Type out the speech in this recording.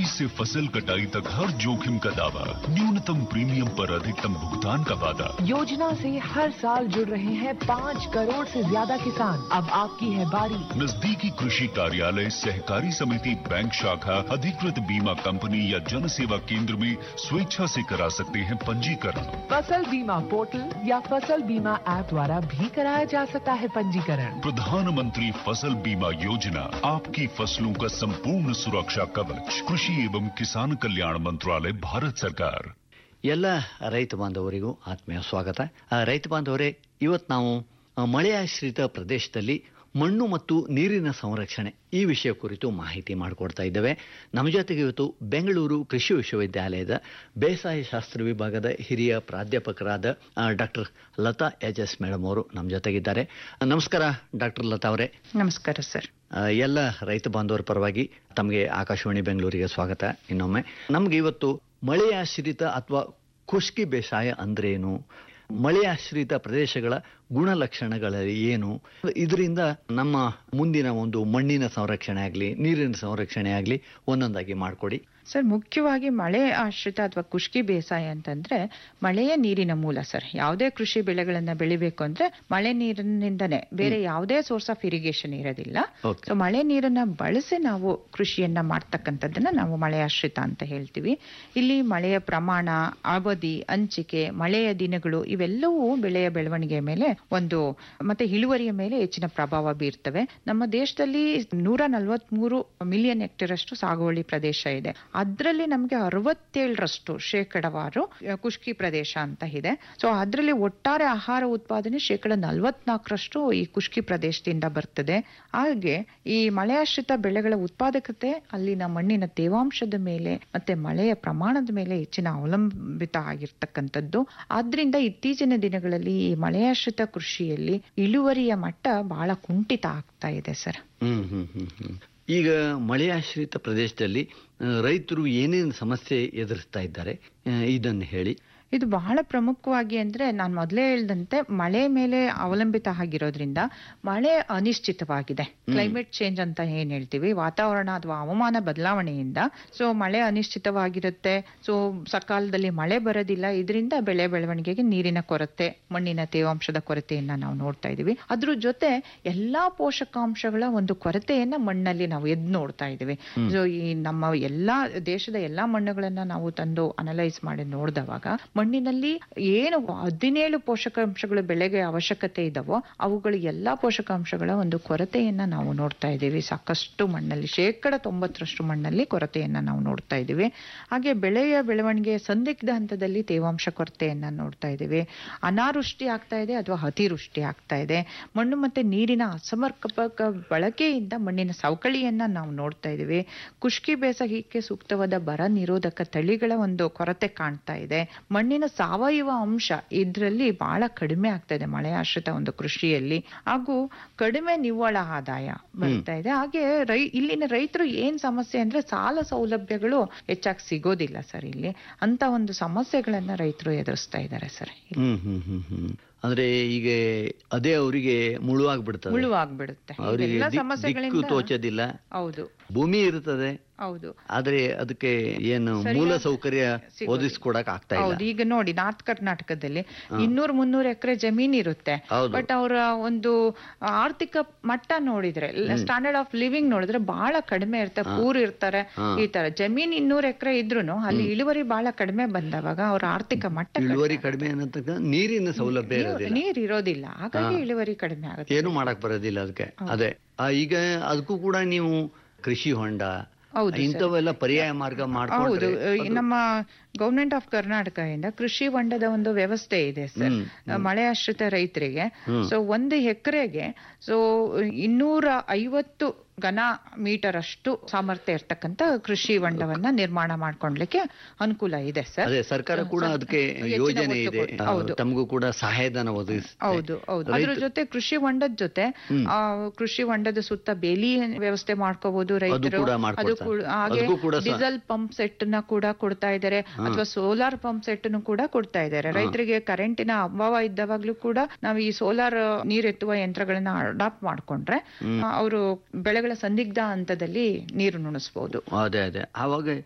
से फसल कटाई तक हर जोखिम का दावा न्यूनतम प्रीमियम पर अधिकतम भुगतान का वादा योजना से हर साल जुड़ रहे हैं पाँच करोड़ से ज्यादा किसान अब आपकी है बारी नजदीकी कृषि कार्यालय सहकारी समिति बैंक शाखा अधिकृत बीमा कंपनी या जन सेवा केंद्र में स्वेच्छा से करा सकते हैं पंजीकरण फसल बीमा पोर्टल या फसल बीमा ऐप द्वारा भी कराया जा सकता है पंजीकरण प्रधानमंत्री फसल बीमा योजना आपकी फसलों का संपूर्ण सुरक्षा कवच कृषि एवं किसान कल्याण मंत्रालय भारत सरकार ಎಲ್ಲ ರೈತ ಬಾಂಧವರಿಗೂ ಆತ್ಮೀಯ ಸ್ವಾಗತ ಆ, ರೈತ ಬಾಂಧವರೇ ಇವತ್ತು ನಾವು ಆ, ಮಳೆಯಾಶ್ರಿತ ಪ್ರದೇಶದಲ್ಲಿ ಮಣ್ಣು ಮತ್ತು ನೀರಿನ ಸಂರಕ್ಷಣೆ ಈ ವಿಷಯ ಕುರಿತು ಮಾಹಿತಿ ಮಾಡಿಕೊಡ್ತಾ ಇದ್ದೇವೆ ನಮ್ಮ ಜೊತೆಗೆ ಇವತ್ತು ಬೆಂಗಳೂರು ಕೃಷಿ ವಿಶ್ವವಿದ್ಯಾಲಯದ ಬೇಸಾಯ ಶಾಸ್ತ್ರ ವಿಭಾಗದ ಹಿರಿಯ ಪ್ರಾಧ್ಯಾಪಕರಾದ doctor Latha H S madam ಅವರು ನಮ್ಮ ಜೊತೆಗಿದ್ದಾರೆ ನಮಸ್ಕಾರ ಡಾಕ್ಟರ್ ಲತಾ ಅವರೇ ನಮಸ್ಕಾರ ಸರ್ ಆ, ಎಲ್ಲ ರೈತ ಬಾಂಧವರ ಪರವಾಗಿ ತಮಗೆ ಆಕಾಶವಾಣಿ ಬೆಂಗಳೂರಿಗೆ ಸ್ವಾಗತ ಇನ್ನೊಮ್ಮೆ ನಮ್ಗೆ ಇವತ್ತು ಮಳೆಯಾಶ್ರಿತ ಅಥವಾ ಖುಷ್ಕಿ ಬೇಸಾಯ ಅಂದ್ರೇನು ಮಳೆಯಾಶ್ರಿತ ಪ್ರದೇಶಗಳ ಗುಣಲಕ್ಷಣಗಳು ಏನು ಇದರಿಂದ ನಮ್ಮ ಮುಂದಿನ ಒಂದು ಮಣ್ಣಿನ ಸಂರಕ್ಷಣೆ ಆಗಲಿ ನೀರಿನ ಸಂರಕ್ಷಣೆ ಆಗಲಿ ಒಂದೊಂದಾಗಿ ಮಾಡಿಕೊಡಿ ಸರ್ ಮುಖ್ಯವಾಗಿ ಮಳೆ ಆಶ್ರಿತ ಅಥವಾ ಖುಷ್ಕಿ ಬೇಸಾಯ ಅಂತಂದ್ರೆ ಮಳೆಯ ನೀರಿನ ಮೂಲ ಸರ್ ಯಾವುದೇ ಕೃಷಿ ಬೆಳೆಗಳನ್ನ ಬೆಳಿಬೇಕು ಅಂದ್ರೆ ಮಳೆ ನೀರಿನಿಂದನೇ ಬೇರೆ ಯಾವುದೇ ಸೋರ್ಸ್ ಆಫ್ ಇರಿಗೇಷನ್ ಇರೋದಿಲ್ಲ Okay. ಸೊ ಮಳೆ ನೀರನ್ನ ಬಳಸಿ ನಾವು ಕೃಷಿಯನ್ನ ಮಾಡ್ತಕ್ಕಂಥದ್ದನ್ನ ನಾವು ಮಳೆ ಆಶ್ರಿತ ಅಂತ ಹೇಳ್ತೀವಿ ಇಲ್ಲಿ ಮಳೆಯ ಪ್ರಮಾಣ ಅವಧಿ ಹಂಚಿಕೆ ಮಳೆಯ ದಿನಗಳು ಇವೆಲ್ಲವೂ ಬೆಳೆಯ ಬೆಳವಣಿಗೆಯ ಮೇಲೆ ಒಂದು ಮತ್ತೆ ಇಳುವರಿಯ ಮೇಲೆ ಹೆಚ್ಚಿನ ಪ್ರಭಾವ ಬೀರ್ತವೆ ನಮ್ಮ ದೇಶದಲ್ಲಿ ನೂರ ನಲವತ್ಮೂರು ಮಿಲಿಯನ್ ಹೆಕ್ಟೇರ್ ಅಷ್ಟು ಸಾಗುವಳಿ ಪ್ರದೇಶ ಇದೆ ಅದರಲ್ಲಿ ನಮಗೆ ಅರವತ್ತೇಳರಷ್ಟು ಶೇಕಡವಾರು ಆ, ಖುಷ್ಕಿ ಪ್ರದೇಶ ಅಂತ ಇದೆ ಸೊ ಅದರಲ್ಲಿ ಒಟ್ಟಾರೆ ಆಹಾರ ಉತ್ಪಾದನೆ ಶೇಕಡ ನಲವತ್ನಾಲ್ಕರಷ್ಟು ಈ ಖುಷ್ಕಿ ಪ್ರದೇಶದಿಂದ ಬರ್ತದೆ ಹಾಗೆ ಈ ಮಳೆಯಾಶ್ರಿತ ಬೆಳೆಗಳ ಉತ್ಪಾದಕತೆ ಅಲ್ಲಿನ ಮಣ್ಣಿನ ತೇವಾಂಶದ ಮೇಲೆ ಮತ್ತೆ ಮಳೆಯ ಪ್ರಮಾಣದ ಮೇಲೆ ಹೆಚ್ಚಿನ ಅವಲಂಬಿತ ಆಗಿರ್ತಕ್ಕಂಥದ್ದು ಆದ್ರಿಂದ ಇತ್ತೀಚಿನ ದಿನಗಳಲ್ಲಿ ಈ ಮಳೆಯಾಶ್ರಿತ ಕೃಷಿಯಲ್ಲಿ ಇಳುವರಿಯ ಮಟ್ಟ ಬಹಳ ಕುಂಠಿತ ಆಗ್ತಾ ಇದೆ ಸರ್ ಹ್ಮ್ ಹ್ಮ್ ಹ್ಮ್ ಹ್ಮ್ ಈಗ ಮಳೆಯಾಶ್ರಿತ ಪ್ರದೇಶದಲ್ಲಿ ಆ, ರೈತರು ಏನೇನು ಸಮಸ್ಯೆ ಎದುರಿಸ್ತಾ ಇದ್ದಾರೆ ಆ, ಇದನ್ನು ಹೇಳಿ ಇದು ಬಹಳ ಪ್ರಮುಖವಾಗಿ ಅಂದ್ರೆ ನಾನು ಮೊದಲೇ ಹೇಳ್ದಂತೆ ಮಳೆ ಮೇಲೆ ಅವಲಂಬಿತ ಆಗಿರೋದ್ರಿಂದ ಮಳೆ ಅನಿಶ್ಚಿತವಾಗಿದೆ ಕ್ಲೈಮೇಟ್ ಚೇಂಜ್ ಅಂತ ಏನ್ ಹೇಳ್ತೀವಿ ವಾತಾವರಣ ಅಥವಾ ಹವಾಮಾನ ಬದಲಾವಣೆಯಿಂದ ಸೊ ಮಳೆ ಅನಿಶ್ಚಿತವಾಗಿರುತ್ತೆ ಸೊ ಸಕಾಲದಲ್ಲಿ ಮಳೆ ಬರೋದಿಲ್ಲ ಇದರಿಂದ ಬೆಳೆ ಬೆಳವಣಿಗೆಗೆ ನೀರಿನ ಕೊರತೆ ಮಣ್ಣಿನ ತೇವಾಂಶದ ಕೊರತೆಯನ್ನ ನಾವು ನೋಡ್ತಾ ಇದೀವಿ ಅದ್ರ ಜೊತೆ ಎಲ್ಲಾ ಪೋಷಕಾಂಶಗಳ ಒಂದು ಕೊರತೆಯನ್ನ ಮಣ್ಣಲ್ಲಿ ನಾವು ಎದ್ದು ನೋಡ್ತಾ ಇದೀವಿ ಸೊ ಈ ನಮ್ಮ ಎಲ್ಲಾ ದೇಶದ ಎಲ್ಲಾ ಮಣ್ಣುಗಳನ್ನ ನಾವು ತಂದು ಅನಲೈಸ್ ಮಾಡಿ ನೋಡಿದವಾಗ ಮಣ್ಣಿನಲ್ಲಿ ಏನು ಹದಿನೇಳು ಪೋಷಕಾಂಶಗಳು ಬೆಳೆಗೆ ಅವಶ್ಯಕತೆ ಇದಾವೋ ಅವುಗಳು ಎಲ್ಲಾ ಪೋಷಕಾಂಶಗಳ ಒಂದು ಕೊರತೆಯನ್ನ ನಾವು ನೋಡ್ತಾ ಇದ್ದೀವಿ ಸಾಕಷ್ಟು ಮಣ್ಣಲ್ಲಿ ಶೇಕಡ ತೊಂಬತ್ತರಷ್ಟು ಮಣ್ಣಲ್ಲಿ ಕೊರತೆಯನ್ನ ನಾವು ನೋಡ್ತಾ ಇದ್ದೀವಿ ಹಾಗೆ ಬೆಳೆಯ ಬೆಳವಣಿಗೆ ಸಂದಿಗ್ಧ ಹಂತದಲ್ಲಿ ತೇವಾಂಶ ಕೊರತೆಯನ್ನ ನೋಡ್ತಾ ಇದ್ದೀವಿ ಅನಾವೃಷ್ಟಿ ಆಗ್ತಾ ಇದೆ ಅಥವಾ ಅತಿವೃಷ್ಟಿ ಆಗ್ತಾ ಇದೆ ಮಣ್ಣು ಮತ್ತೆ ನೀರಿನ ಅಸಮರ್ಪಕ ಬಳಕೆಯಿಂದ ಮಣ್ಣಿನ ಸವಕಳಿಯನ್ನ ನಾವು ನೋಡ್ತಾ ಇದ್ದೀವಿ ಖುಷ್ಕಿ ಬೇಸಾಯಕ್ಕೆ ಸೂಕ್ತವಾದ ಬರ ನಿರೋಧಕ ತಳಿಗಳ ಒಂದು ಕೊರತೆ ಕಾಣ್ತಾ ಇದೆ ಮಣ್ಣಿನ ಸಾವಯವ ಅಂಶ ಇದರಲ್ಲಿ ಬಹಳ ಕಡಿಮೆ ಆಗ್ತಾ ಇದೆ ಮಳೆ ಆಶ್ರಿತ ಒಂದು ಕೃಷಿಯಲ್ಲಿ ಹಾಗೂ ಕಡಿಮೆ ನಿವ್ವಳ ಆದಾಯ ಬರ್ತಾ ಇದೆ ಹಾಗೆ ರೈ ಇಲ್ಲಿನ ರೈತರು ಏನ್ ಸಮಸ್ಯೆ ಅಂದ್ರೆ ಸಾಲ ಸೌಲಭ್ಯಗಳು ಹೆಚ್ಚಾಗಿ ಸಿಗೋದಿಲ್ಲ ಸರ್ ಇಲ್ಲಿ ಅಂತ ಒಂದು ಸಮಸ್ಯೆಗಳನ್ನ ರೈತರು ಎದುರಿಸ್ತಾ ಇದ್ದಾರೆ ಸರ್ ಹ್ಮ್ ಹ್ಮ್ ಹ್ಮ್ ಹ್ಮ್ ಅಂದ್ರೆ ಈಗ ಅದೇ ಅವರಿಗೆ ಮುಳುವಾಗ್ಬಿಡ್ತದೆ ಮುಳುವಾಗ್ಬಿಡುತ್ತೆ ಅವರಿಗೆ ಇದೆಲ್ಲ ದಿಕ್ಕು ಸಮಸ್ಯೆಗಳಿಂದ ತೋಚೋದಿಲ್ಲ ಹೌದು ಭೂಮಿ ಇರ್ತದೆ ಹೌದು ಆದ್ರೆ ಅದಕ್ಕೆ ಏನು ಸರಿಯಾದ- ಮೂಲ ಸೌಕರ್ಯ ಸಿಗೋದಿಲ್ಲ. ಒದಗಿಸ್ಕೊಡಕ್ ಆಗ್ತಾ ಇಲ್ಲ ಹೌದು ಈಗ ನೋಡಿ ನಾರ್ತ್ ಕರ್ನಾಟಕದಲ್ಲಿ ಇನ್ನೂರ್ ಮುನ್ನೂರು ಎಕರೆ ಜಮೀನ್ ಇರುತ್ತೆ ಹೌದು. ಬಟ್ ಅವರ ಒಂದು ಆರ್ಥಿಕ ಮಟ್ಟ ನೋಡಿದ್ರೆ ಸ್ಟ್ಯಾಂಡರ್ಡ್ ಆಫ್ ಲಿವಿಂಗ್ ನೋಡಿದ್ರೆ ಬಹಳ ಕಡಿಮೆ ಇರ್ತಾರೆ ಪೂರ್ ಇರ್ತಾರೆ ಈ ತರ ಜಮೀನ್ ಇನ್ನೂರ್ ಎಕರೆ ಇದ್ರೂನು ಅಲ್ಲಿ ಇಳುವರಿ ಬಹಳ ಕಡಿಮೆ ಬಂದವಾಗ ಅವ್ರ ಆರ್ಥಿಕ ಮಟ್ಟ ಕಡಿಮೆ ಇಳುವರಿ ಕಡಿಮೆ ಅನ್ನತಕ್ಕ ನೀರಿನ ಸೌಲಭ್ಯ ಇರೋದಿಲ್ಲ ನೀರ್ ಇರೋದಿಲ್ಲ ಹಾಗಾಗಿ ಇಳುವರಿ ಕಡಿಮೆ ಆಗುತ್ತೆ ಏನು ಮಾಡಕ್ ಬರೋದಿಲ್ಲ ಅದಕ್ಕೆ ಅದೇ ಆ, ಈಗ ಅದಕ್ಕೂ ಕೂಡ ನೀವು ಕೃಷಿ ಹೊಂಡ ಹೌದು ಸರ್. ಇಂಥವೆಲ್ಲ ಪರ್ಯಾಯ ಮಾರ್ಗ ಹೌದು ಮಾಡ್ಕೊಂಡ್ರೆ ಈ ನಮ್ಮ ಗವರ್ಮೆಂಟ್ ಆಫ್ ಕರ್ನಾಟಕ ಇಂದ ಕೃಷಿ ಹೊಂಡದ ಒಂದು ವ್ಯವಸ್ಥೆ ಇದೆ ಸರ್ ಮಳೆ ಆಶ್ರಿತ ರೈತರಿಗೆ ಸೊ ಒಂದು ಎಕರೆಗೆ ಸೊ ಇನ್ನೂರ ಐವತ್ತು ಘನ ಮೀಟರ್ ಅಷ್ಟು ಸಾಮರ್ಥ್ಯ ಇರ್ತಕ್ಕಂತ ಕೃಷಿ ಹೊಂಡವನ್ನ ನಿರ್ಮಾಣ ಮಾಡ್ಕೊಳ್ಲಿಕ್ಕೆ ಅನುಕೂಲ ಇದೆ ಸರ್ ಅದೇ ಸರ್ಕಾರ ಕೂಡ ಅದಕ್ಕೆ ಹೆಚ್ಚಿನ ಯೋಜನೆ ಒತ್ತು ಇದೆ ಕೊಟ್ಟು- ಆ, ಹೌದು. ತಮಗೂ ಕೂಡ ಸಹಾಯಧನ ಒದಗಿಸುತ್ತೆ ಹೌದು ಹೌದು ಅದ್ರ ಜೊತೆ ಕೃಷಿ ಹೊಂಡದ ಜೊತೆ ಆ ಕೃಷಿ ಹೊಂಡದ ಸುತ್ತ ಬೇಲಿ ವ್ಯವಸ್ಥೆ ಮಾಡ್ಕೋಬಹುದು ರೈತರು ಕೂಡ ಅದು ಮಾಡ್ಕೊಡ್ತಾರೆ. ಕೂಡ- ಹಾಗೆ ಅದಕ್ಕೂ ಕೂಡ ಸಹ- ಡೀಸೆಲ್ ಪಂಪ್ ಸೆಟ್ ನ ಕೂಡ ಕೊಡ್ತಾ ಇದ್ದಾರೆ ಅಥವಾ ಸೋಲಾರ್ ಪಂಪ್ ಸೆಟ್ ಕೂಡ ಕೊಡ್ತಾ ಇದ್ದಾರೆ ರೈತರಿಗೆ ಕರೆಂಟಿನ ಅಭಾವ ಇದ್ದವಾಗ್ಲೂ ಕೂಡ ನಾವು ಈ ಸೋಲಾರ್ ನೀರೆತ್ತುವ ಯಂತ್ರಗಳನ್ನ ಅಡಾಪ್ಟ್ ಮಾಡ್ಕೊಂಡ್ರೆ ಅವರು ಬೆಳೆಗಳ ಸಂದಿಗ್ಧ ಹಂತದಲ್ಲಿ ನೀರು ನುಣಿಸಬಹುದು ಅದೇ ಅದೇ ಆವಾಗ